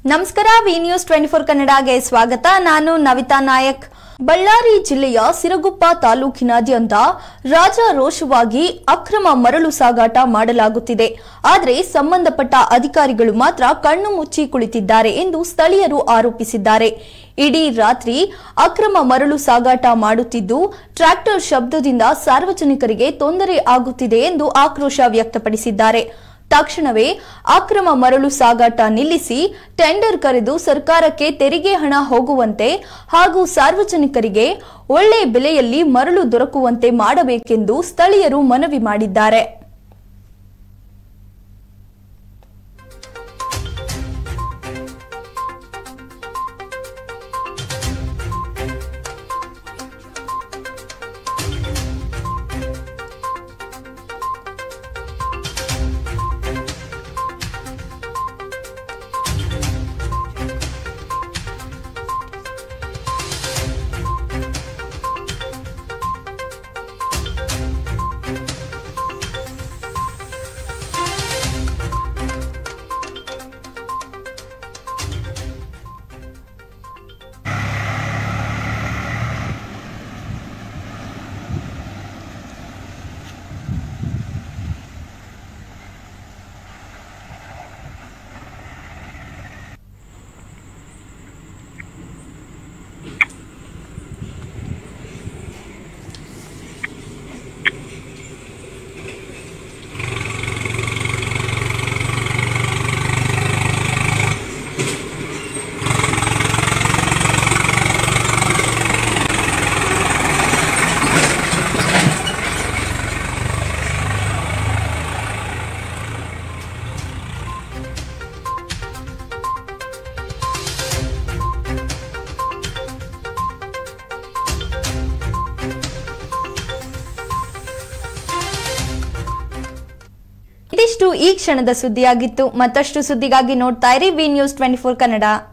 ನಮಸ್ಕಾರ V news twenty four ಕನ್ನಡಗೆ ಸ್ವಾಗತ ನಾನು ನವಿತಾ ನಾಯಕ್ ಬಳ್ಳಾರಿ ಜಿಲ್ಲೆಯ ಸಿರಗುಪ್ಪ ತಾಲೂಕಿನಾದ್ಯಂತ ರಾಜಾರೋಷವಾಗಿ ಅಕ್ರಮ ಮರಳು ಸಾಗಾಟ ಮಾಡಲಾಗುತ್ತಿದೆ ಆದರೆ ಸಂಬಂಧಪಟ್ಟ ಅಧಿಕಾರಿಗಳು ಮಾತ್ರ ಕಣ್ಣು ಮುಚ್ಚಿ ಕುಳಿತಿದ್ದಾರೆ ಎಂದು ಸ್ಥಳೀಯರು ಆರೋಪಿಸಿದ್ದಾರೆ ಇಡೀ ರಾತ್ರಿ ಅಕ್ರಮ ಮರಳು ಸಾಗಾಟ ಮಾಡುತ್ತಿದ್ದು ಟ್ರ್ಯಾಕ್ಟರ್ ಶಬ್ದದಿಂದ ಸಾರ್ವಜನಿಕರಿಗೆ ತೊಂದರೆ ಆಗುತ್ತಿದೆ ಎಂದು ಆಕ್ರೋಶ ವ್ಯಕ್ತಪಡಿಸಿದ್ದಾರೆ ತಕ್ಷಣವೇ ಅಕ್ರಮ ಮರಳು ಸಾಗಾಟ ನಿಲ್ಲಿಸಿ ಟೆಂಡರ್ ಕರೆದು ಸರ್ಕಾರಕ್ಕೆ ತೆರಿಗೆ ಹಣ ಹೋಗುವಂತೆ ಹಾಗೂ ಸಾರ್ವಜನಿಕರಿಗೆ ಒಳ್ಳೆ ಬೆಲೆಯಲ್ಲಿ ಮರಳು ದೊರಕುವಂತೆ ಮಾಡಬೇಕೆಂದು ಸ್ಥಳೀಯರು ಮನವಿ ಮಾಡಿದ್ದಾರೆ ಇದಿಷ್ಟು ಈ ಕ್ಷಣದ ಸುದ್ದಿಯಾಗಿತ್ತು ಮತ್ತಷ್ಟು ಸುದ್ದಿಗಾಗಿ ನೋಡ್ತಾ ಇರಿ V news twenty four Kannada